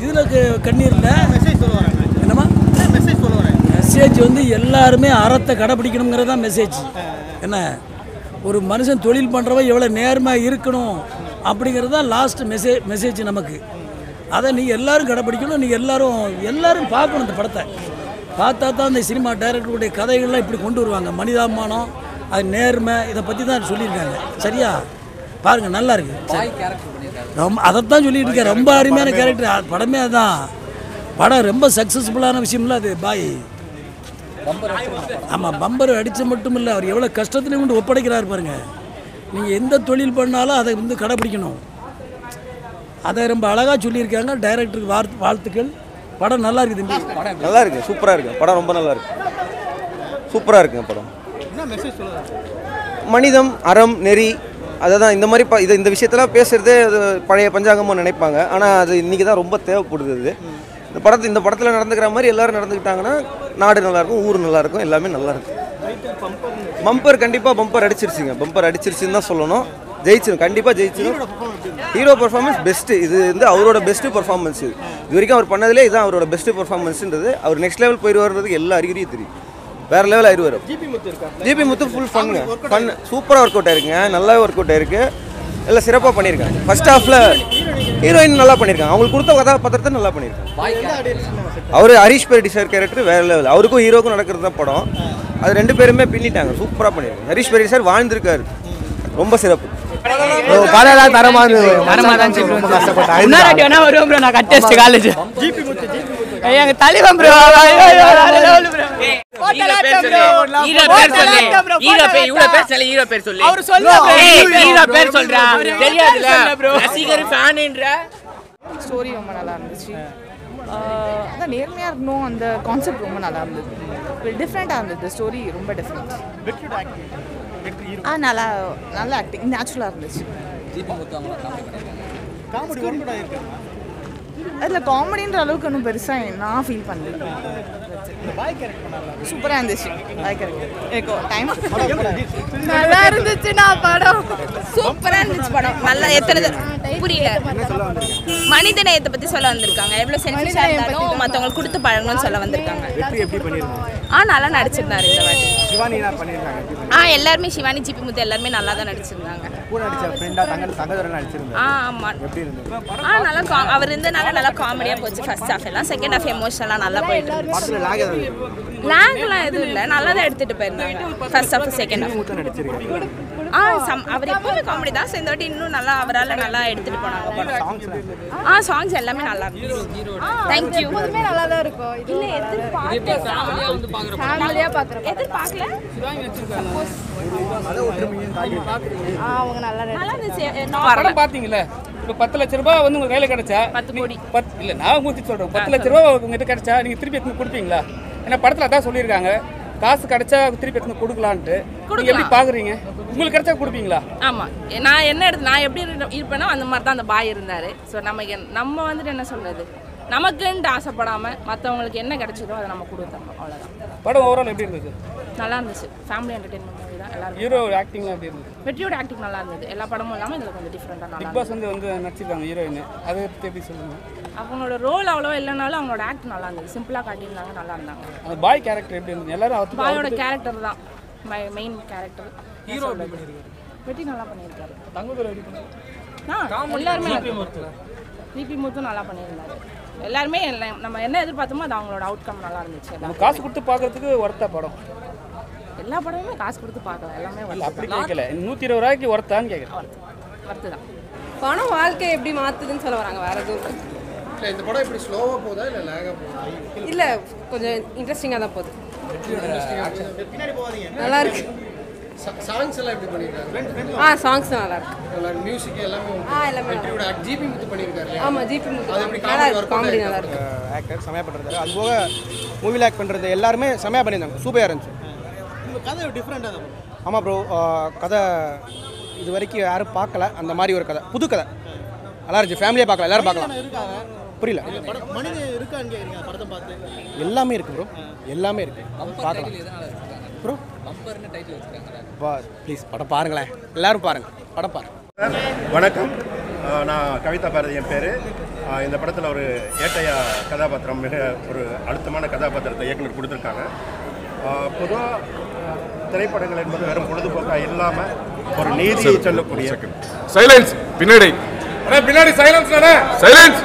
இதில் கண்ணீர் இல்லை மெசேஜ் சொல்ல வராங்க என்னம்மா மெசேஜ் சொல்ல வராங்க மெசேஜ் வந்து எல்லாருமே அறத்தை கடைப்பிடிக்கணுங்கிறது தான் மெசேஜ் என்ன ஒரு மனுஷன் தொழில் பண்ணுறவன் எவ்வளோ நேர்மையாக இருக்கணும் அப்படிங்கிறது தான் லாஸ்ட் மெசேஜ் மெசேஜ் நமக்கு அதை நீங்கள் எல்லாரும் கடைப்பிடிக்கணும் நீங்கள் எல்லாரும் எல்லாரும் பார்க்கணும் இந்த படத்தை பார்த்தா தான் இந்த சினிமா டைரக்டருடைய கதைகள்லாம் இப்படி கொண்டு வருவாங்க மனிதாபிமானம் அது நேர்மை இதை பற்றி தான் சொல்லியிருக்காங்க சரியா பாருங்கள் நல்லா இருக்கு சரி. ரொம்ப அதைத்தான் சொல்லிட்டு இருக்கேன் ரொம்ப அருமையான கேரக்டர் படமே அதான் படம் ரொம்ப சக்ஸஸ்ஃபுல்லான விஷயம்ல அது பாய் ஆமாம் பம்பர் அடித்து மட்டும் இல்லை அவர் எவ்வளோ கஷ்டத்துலையும் கொண்டு ஒப்படைக்கிறார் பாருங்க நீங்கள் எந்த தொழில் பண்ணாலும் அதை வந்து கடைப்பிடிக்கணும் அதை ரொம்ப அழகாக சொல்லியிருக்காங்க டைரக்டருக்கு வாழ்த்து வாழ்த்துக்கள் படம் நல்லா இருக்குது தம்பி நல்லா இருக்கு சூப்பராக இருக்கு படம் ரொம்ப நல்லா இருக்கு சூப்பராக இருக்குங்க படம் என்ன மெசேஜ் சொல்ல வராங்க மனிதம் அறம் நெறி அதை தான் இந்த மாதிரி ப இது இந்த விஷயத்தெல்லாம் பேசுகிறதே அது பழைய பஞ்சாங்கமாக நினைப்பாங்க ஆனால் அது இன்றைக்கி தான் ரொம்ப தேவைப்படுது அது இந்த படத்தை இந்த படத்தில் நடந்துக்கிற மாதிரி எல்லாரும் நடந்துக்கிட்டாங்கன்னா நாடு நல்லாயிருக்கும் ஊர் நல்லாயிருக்கும் எல்லாமே நல்லாயிருக்கும் பம்பர் கண்டிப்பாக பம்பர் அடிச்சிருச்சுங்க பம்பர் அடிச்சிருச்சுன்னு தான் சொல்லணும் ஜெயிச்சிடும் கண்டிப்பாக ஜெயிச்சிடும் ஹீரோ பர்ஃபார்மன்ஸ் பெஸ்ட்டு இது வந்து அவரோட பெஸ்ட்டு பர்ஃபார்மன்ஸ் இது இது வரைக்கும் அவர் பண்ணதிலே இதுதான் அவரோட பெஸ்ட்டு பர்ஃபார்மன்ஸ்ன்றது அவர் நெக்ஸ்ட் லெவல் போயிடுவார்ன்றதுக்கு எல்லா அறிகுறியும் தெரியும் வேறு லெவல் ஆயிடுவார் ஜிபி முத்து இருக்கா ஜிபி முத்து ஃபுல் ஃபன்னுங்க ஃபன் சூப்பராக ஒர்க் அவுட் ஆயிருக்குங்க நல்லா ஒர்க் அவுட் ஆயிருக்கு எல்லாம் சிறப்பாக பண்ணியிருக்காங்க ஃபர்ஸ்ட் ஹாஃபில் ஹீரோயின் நல்லா பண்ணியிருக்காங்க அவங்களுக்கு கொடுத்த கதாபாத்திரத்தை நல்லா பண்ணியிருக்காங்க அவர் ஹரிஷ் பெரடி சார் கேரக்டர் வேற லெவல் அவருக்கும் ஹீரோக்கும் நடக்கிறது தான் படம் அது ரெண்டு பேருமே பின்னிட்டாங்க சூப்பராக பண்ணியிருக்காங்க ஹரிஷ் பெரடி சார் வாழ்ந்திருக்காரு ரொம்ப சிறப்பு படம் தரமா இருந்தது ரொம்ப கஷ்டப்பட்டேன் முன்னாடி வேணா வருவோம் ப்ரோ நான் கட்டஸ்ட் college GP Muthu GP Muthu எங்க தலைவன் ப்ரோ ஹீரோ பேர் சொல்லு ஹீரோ பேர் சொல்லு ஹீரோ பேர் இவ்வளவு பேர் சொல்லு ஹீரோ பேர் சொல்லு அவர் சொல்லுவா bro. ஏய், ஹீரோ பேர் சொல்றா அவரு தெரியாதுல சொல்ல bro. ரசிகர் ஃபேனுன்ற ஸ்டோரி ரொம்ப நல்லா இருந்துச்சு ஆஹ் அதான் நேர்மையாக இருக்கணும் அந்த கான்செப்ட் ரொம்ப நல்லா இருந்தது டிஃப்ரெண்ட்டாக இருந்தது ஸ்டோரி ரொம்ப டிஃப்ரெண்ட் வெற்றியோட ஆக்டிங் வெற்றி ஹீரோ ஆ நல்லா நல்லா ஆக்டிங் நேச்சுரலாக இருந்துச்சு காமெடி ஒர்க் அவுட் ஆயிருக்காங்க அதில் காமெடின்ற அளவுக்கு ஒன்றும் பெருசாக நான் ஃபீல் பண்ணல இந்த பாய் கேரக்டர் நல்லா சூப்பராக இருந்துச்சு எனக்கு டைம் நல்லா இருந்துச்சுண்ணா படம் சூப்பரா இருந்துச்சு படம் நல்லா எத்தனை தடவை- புரியல மனித நேயத்தை பத்தி சொல்ல வந்திருக்காங்க எவ்வளவு சென்சிஷா இருந்தாலும் மத்தவங்களுக்கு கொடுத்து பழகணும்னு சொல்ல வந்திருக்காங்க எப்படி பண்ணிருக்காங்க ஆ நல்லா நடிச்சிருந்தாரு இந்த வாட்டி சிவானி என்ன பண்ணிருக்காங்க எப்படி ஆ எல்லாருமே சிவானி ஜிபி முத்து எல்லாருமே நல்லா தான் நடிச்சிருந்தாங்க கூட நடிச்ச ஃப்ரெண்டா தங்க தங்கதுரன் நடிச்சிருந்தாரு ஆ ஆமா எப்படி இருந்தது ஆ நல்லா கா- அவர் இருந்தனால நல்லா காமெடியா போச்சு ஃபர்ஸ்ட் ஹாஃப் எல்லாம் செகண்ட் ஹாஃப் எமோஷனலா நல்லா போயிட்டு இருந்துச்சு படத்துல லாக் ஏதாவது லேங்க்லாம் எதுவும் இல்லை நல்லா தான் எடுத்துட்டு போயிருந்தாங்க ஃபர்ஸ்ட் ஹாஃப் செகண்ட் ஹாஃப் மூத்த நடிச்சிருக்காங்க ஆ சம் அவர் எப்பவுமே காமெடி தான் ஸோ இந்த வாட்டி இன்னும் நல்லா அவரால் நல்லா எடுத்துட்டு போனாங்க படம் சாங்ஸ் ஆ சாங்ஸ் எல்லாமே நல்லா இருந்துச்சு தேங்க்யூ எப்போதுமே நல்லா தான் இருக்கும் இல்லை எதிர்பார்க்க ஃபேமிலியா பார்க்குறேன் எதிர்பார்க்கல அவங்க நல்லா நல்லா இருந்துச்சு படம் பாத்தீங்கல்ல இப்போ பத்து லட்ச ரூபாய் வந்து உங்க கையில கிடைச்சா பத்து கோடி. பத் இல்ல நான் உங்களுக்கு சொல்றேன் பத்து லட்ச ரூபாய் உங்ககிட்ட கிடைச்சா நீங்க திருப்பி எடுத்து கொடுப்பீங்களா ஏன்னா படத்துல அதான் சொல்லியிருக்காங்க காசு கிடைச்சா திருப்பி எடுத்து கொடுக்கலான்ட்டு நீங்க எப்படி பாக்குறீங்க உங்களுக்கு கிடைச்சா கொடுப்பீங்களா ஆமாம் நான் என்ன எடுத்து நான் எப்படி இரு- இருப்பேனோ அந்த மாதிரி தான் அந்த பாய் இருந்தார் ஸோ நம்ம என்- நம்ம வந்துட்டு என்ன சொல்கிறது நமக்குன்ட்டு ஆசைப்படாமல் மற்றவங்களுக்கு என்ன கிடைச்சதோ அதை நம்ம கொடுத்தோம் அவ்வளோதான் படம் ஓவரால் எப்படி இருந்தது நல்லா இருந்துச்சு ஃபேமிலி என்டர்டெயின்மெண்ட் மூவி தான் எல்லாரும் ஹீரோ ஆக்டிங்லாம் எப்படி இருந்தது வெற்றியோட ஆக்டிங் நல்லா இருந்தது எல்லா படமும் இல்லாமல் இதில் கொஞ்சம் டிஃப்ரெண்ட்டாக நல்லா பிக் பாஸ் வந்து வந்து நடிச்சிருக்காங்க ஹீரோயின் அதை பற்றி எப்படி சொல்லுங்க அவங்களோட ரோல் அவ்வளோவா இல்லைனாலும் அவங்களோட ஆக்ட் நல்லா இருந்தது சிம்பிளாக காட்டியிருந்தாங்க நல்லா இருந்தாங்க அந்த பாய் கேரக்டர் எப்படி இருந்தது எல்லாரும் அவருக்கு பாயோட கேரக்டர் தான் மெயின் கேரக்டர் ஹீரோ வெற்றி நல்லா பண்ணியிருக்காரு தங்கதுரை எப்படி பண்ணாரு? ஆ எல்லாருமே ஜிபி முத்தும் நல்லா பண்ணியிருந்தாரு எல்லாருமே எல்லாம் நம்ம என்ன எதிர்பார்த்தோமோ அது அவங்களோட அவுட்கம் நல்லா இருந்துச்சு நம்ம எல்லாம் காசு கொடுத்து பார்க்கறதுக்கு ஒர்த்தா படம் எல்லா படமுமே காசு கொடுத்து பார்க்கலாம் எல்லாமே இல்லை அப்படி கேட்கல நூற்றி இருபது ரூபாய்க்கு ஒர்த்தான்னு கேட்குறேன் ஒர்த்து தான் பணம் வாழ்க்கை எப்படி மாத்துதுன்னு சொல்ல வராங்க வேற எதுவும் இல்ல. இல்லை இந்த படம் இப்படி ஸ்லோவாக போதா இல்லை லேகாக போதா இல்ல கொஞ்சம் இன்ட்ரெஸ்டிங்கா தான் போகுது பின்னாடி போகாதீங்க நல்லா இருக்கு சாங்ஸ் எல்லாம் எப்படி பண்ணியிருக்காங்க ஆ சாங்ஸ் நல்லா இருக்கு நல்லா மியூசிக் எல்லாமே ஆ எல்லாமே நல்லா வெற்றியோட ஜிபி முத்து பண்ணியிருக்காரு ஆமா ஜிபி அது எப்படி நல்லா comedy இருக்கு work காமெடி out நல்லா இருக்கு ஆக்டர் செமையா பண்ணுறது அது போக மூவியில் ஆக்ட் பண்ணுறது எல்லாருமே செமையா பண்ணியிருந்தாங்க சூப்பராக இருந்துச்சு இந்த கதை டிஃப்ரெண்ட்டாக தான் ஆமாம் ப்ரோ கதை இது வரைக்கும் யாரும் பார்க்கல அந்த மாதிரி ஒரு கதை புது கதை நல்லா இருந்துச்சு ஃபேமிலியாக பார்க்கலாம் எல்லாரும் பார்க்கலாம் இருக்காங்க புரியல இந்த படம் மனிதன் இருக்கான்னு கேட்குறீங்க படத்தை பார்த்து எல்லாமே இருக்கு ப்ரோ எல்லாமே இருக்கு பார்க்கலாம் ப்ரோ பா ப்ளீஸ் படம் பாருங்களேன் எல்லாரும் பாருங்க படம் பாருங்க வணக்கம் அஹ் நான் கவிதா பாரதி என் பேர் ஆஹ் இந்த படத்தில் ஒரு ஏட்டையா கதாபாத்திரம் மிக ஒரு அழுத்தமான கதாபாத்திரத்தை இயக்குனர் கொடுத்துருக்காங்க பொதுவாக திரைப்படங்கள் என்பது வெறும் பொழுதுபோக்காக இல்லாமல் ஒரு நீதியை சொல்லக்கூடிய சைலன்ஸ் பின்னாடி பின்னாடி சைலன்ஸ் சைலன்ஸ்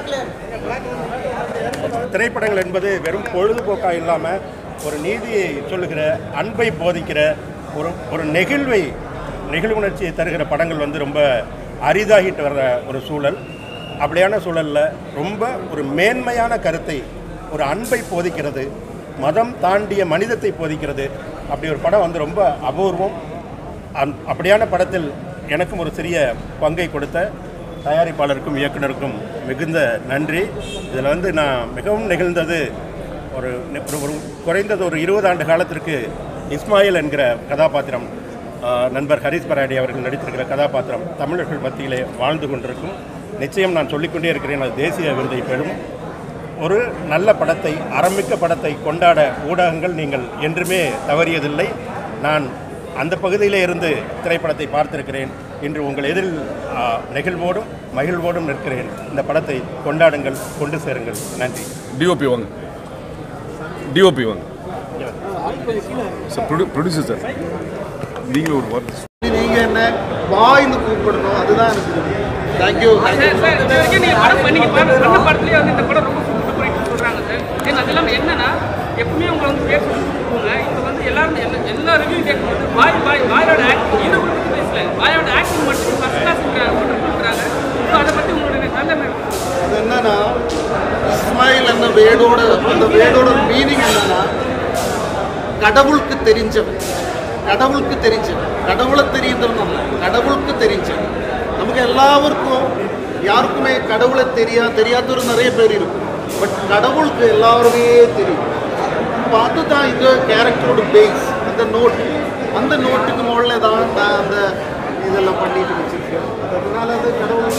திரைப்படங்கள் என்பது வெறும் பொழுதுபோக்காக இல்லாமல் ஒரு நீதியை சொல்லுகிற அன்பை போதிக்கிற ஒரு ஒரு நெகிழ்வை நெகிழ்வுணர்ச்சியை தருகிற படங்கள் வந்து ரொம்ப அரிதாகிட்டு வர்ற ஒரு சூழல் அப்படியான சூழலில் ரொம்ப ஒரு மேன்மையான கருத்தை ஒரு அன்பை போதிக்கிறது மதம் தாண்டிய மனிதத்தை போதிக்கிறது அப்படி ஒரு படம் வந்து ரொம்ப அபூர்வம் அந் அப்படியான படத்தில் எனக்கும் ஒரு சிறிய பங்கை கொடுத்த தயாரிப்பாளருக்கும் இயக்குனருக்கும் மிகுந்த நன்றி இதில் வந்து நான் மிகவும் நெகிழ்ந்தது ஒரு ஒரு- ஒரு குறைந்தது ஒரு இருபது ஆண்டு காலத்திற்கு இஸ்மாயில் என்கிற கதாபாத்திரம் ஆஹ், நண்பர் ஹரிஸ் பராடி அவர்கள் நடித்திருக்கிற கதாபாத்திரம் தமிழர்கள் மத்தியிலே வாழ்ந்து கொண்டிருக்கும் நிச்சயம் நான் சொல்லிக்கொண்டே இருக்கிறேன் அது தேசிய விருதை பெறும் ஒரு நல்ல படத்தை அறமிக்க படத்தை கொண்டாட ஊடகங்கள் நீங்கள் என்றுமே தவறியதில்லை நான் அந்த பகுதியிலே இருந்து திரைப்படத்தை பார்த்திருக்கிறேன் இன்று உங்கள் எதிரில் ஆ, நெகிழ்வோடும் மகிழ்வோடும் நிற்கிறேன் இந்த படத்தை கொண்டாடுங்கள் கொண்டு சேருங்கள் நன்றி டிஓபி வாங்க டிஓபி வாங்க சார் ப்ரொடியூசர் சார் நீங்களும் ஒரு வார்த்தை நீங்க என்ன வாய்ந்து கூப்பிடணும் அதுதான் எனக்கு தேங்க்யூ சார் சார் இது வரைக்கும் நீங்கள் படம் பண்ணி பண்ண பண்ண படத்துலேயே வந்து இந்த படம் ரொம்ப சூப்பர் போயிட்டு சொல்கிறாங்க சார் ஏன்னா அது இல்லாமல் என்னன்னா எப்பவுமே உங்களை வந்து பேச கூப்பிடுவாங்க இப்போ வந்து எல்லாரும் எல்லா எல்லா ரிவ்யூ கேட்கும்போது வாய் வாய் வாயோட ஆக்டிங் இதை பற்றி பேசல வாயோட ஆக்டிங் மட்டும் ஃபஸ்ட் கிளாஸ் கொடுக்குறாங்க ஸோ அதை பற்றி உங்களுடைய நல்ல அது என்னன்னா இஸ்மாயில் என்ற வேடோட அந்த வேடோட மீனிங் என்னன்னா கடவுளுக்கு தெரிஞ்சவன் கடவுளுக்கு தெரிஞ்சவன் கடவுளை தெரியுதுன்னு அல்ல கடவுளுக்கு தெரிஞ்சவன் நமக்கு எல்லாருக்கும் யாருக்குமே கடவுளை தெரியா தெரியாதவர் நிறைய பேர் இருக்கும் பட் கடவுளுக்கு எல்லாருமே தெரியும் அப்போ அதுதான் இந்த கேரக்டரோட பேஸ் அந்த நோட் அந்த நோட்டுக்கு முകളിல் தான் நான் அந்த இதெல்லாம் பண்ணிட்டு வச்சிருக்கேன் அதனால அது கடவுள்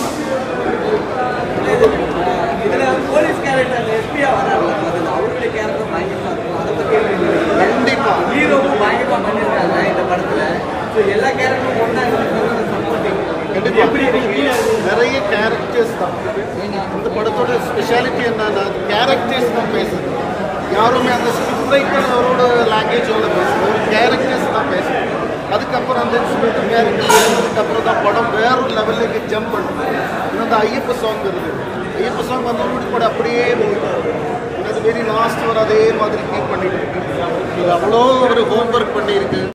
போலீஸ் கேரக்டர் எஸ்பியா வராருல அவருடைய கேரக்டர் பயங்கரமா இருக்கும் அதை பத்தி கண்டிப்பா ஹீரோவும் பயங்கரமா பண்ணிருக்காங்க இந்த படத்துல ஸோ எல்லா கேரக்டரும் ஒன்றா சப்போர்ட்டிங் கண்டிப்பா நிறைய கேரக்டர்ஸ் தான் இந்த படத்தோட ஸ்பெஷாலிட்டி என்னன்னா கேரக்டர்ஸ் தான் பேசுது யாருமே அந்த ஸ்கிரிப்ட் ரைட்டர் அவரோட லாங்குவேஜோட பேசுது ஒரு கேரக்டர்ஸ் தான் பேசுது அதுக்கப்புறம் அந்த இன்ஸ்பெக்டர் கேரக்டர் அதுக்கப்புறம் தான் படம் வேற ஒரு லெவலுக்கு ஜம்ப் பண்ணுது இன்னும் அந்த ஐயப்ப சாங் இருக்குது ஐயப்ப சாங் வந்தோடு கூட அப்படியே போகுது அது வெரி லாஸ்ட் வர அதே மாதிரி கீப் பண்ணிட்டு இருக்கு இது அவ்வளோ ஒரு ஹோம்ஒர்க் பண்ணியிருக்கு